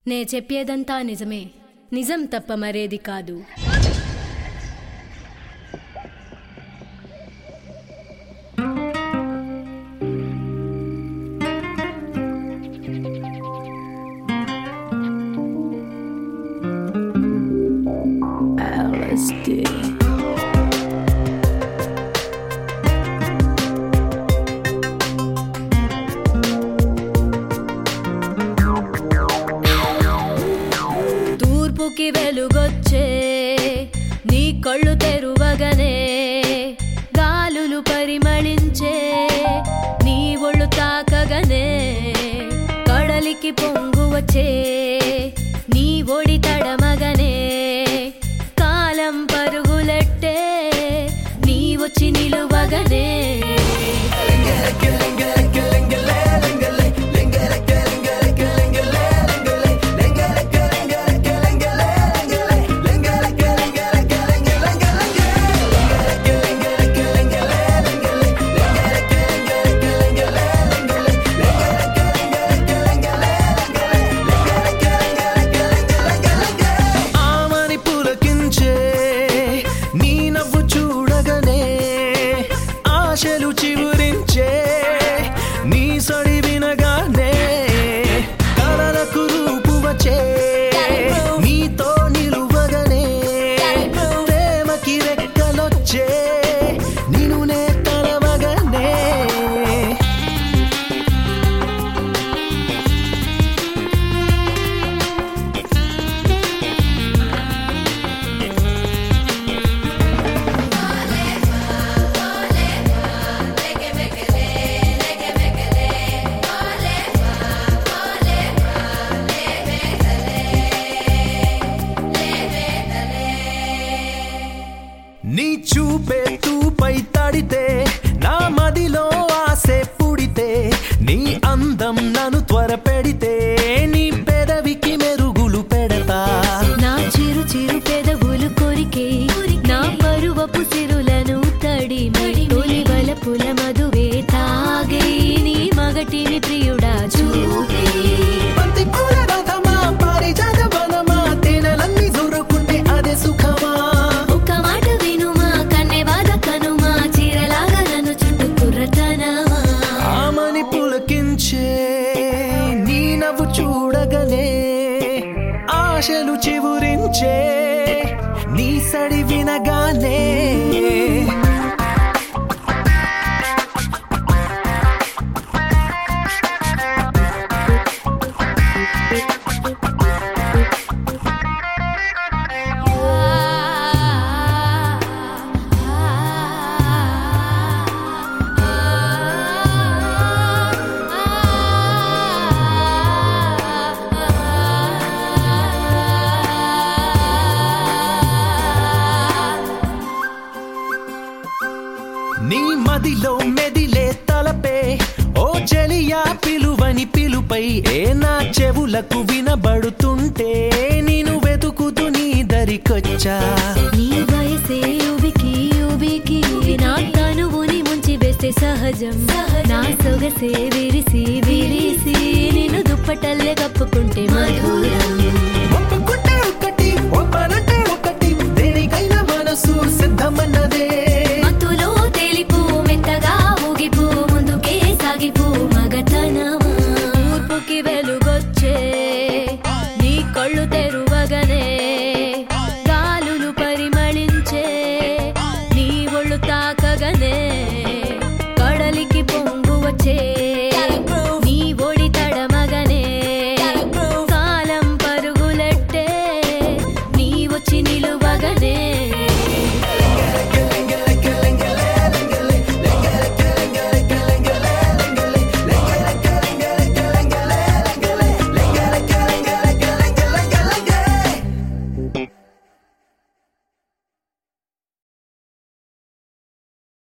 నే చెప్పేదంతా నిజమే నిజం తప్ప మరేది కాదు LSD. తూర్పుకి వెలుగొచ్చే నీ కళ్ళు తెరువగనే గాలులు పరిమళించే నీ ఒళ్ళు తాకగనే కడలికి పొంగు వచ్చే నీ ఒడి తడమగనే కాలం పరుగులెట్టే నీ వచ్చి నిలువగనే ఆమని పులకించే నీ నవ్వు చూడగనే ఆశలు చివురించే నీ సడి వినగానే కలలకు రూపు వచ్చే నీతో నిలువగనే ప్రేమకి రెక్కలొచ్చే నిన్ను నే తలవగనే నీ చూపే తూపై తడితే నా మదిలో ఆసే పుడితే నీ అందం నన్ను త్వర పెడితే నీ పెదవికి మెరుగులు పెడతా నా చిరు చిరు పెదవులు కొరికే నా పరువపు సిరులను తడిమి తొలి వలపుల మధువే తాగే నీ మగటిని ప్రియుడా చూపే బంతి పూల రథమా పారిజాత వనమా తేనెలన్నీ దొరుకుంటే అదే సుఖమా ఒక్క మాట వినుమా కన్నె బాధ కనుమా చీరలాగా నన్ను చుట్టూ కుర్రతనమా ఆమని పులకించే నీ నవ్వు చూడగనే ఆశలు చివురించే నీ సడి వినగానే నీ మదిలో మెదిలే తలపే ఓ చెలియా పిలువని పిలుపై ఏ నా చెవులకు వినబడుతుంటే నేను వెతుకుతూ నీ దరికొచ్చా నీ వయసే ఉబికి ఉబికి నా తనువుని ముంచి వేస్తే సహజం నా సొగసే విరిసి విరిసి నిన్ను దుప్పటల్లే కప్పుకుంటే మధురం ఒప్పుకుంటే ఒకటి ఒప్పనంటే ఒకటి దేనికైనా మనసు సిద్ధమన్నదే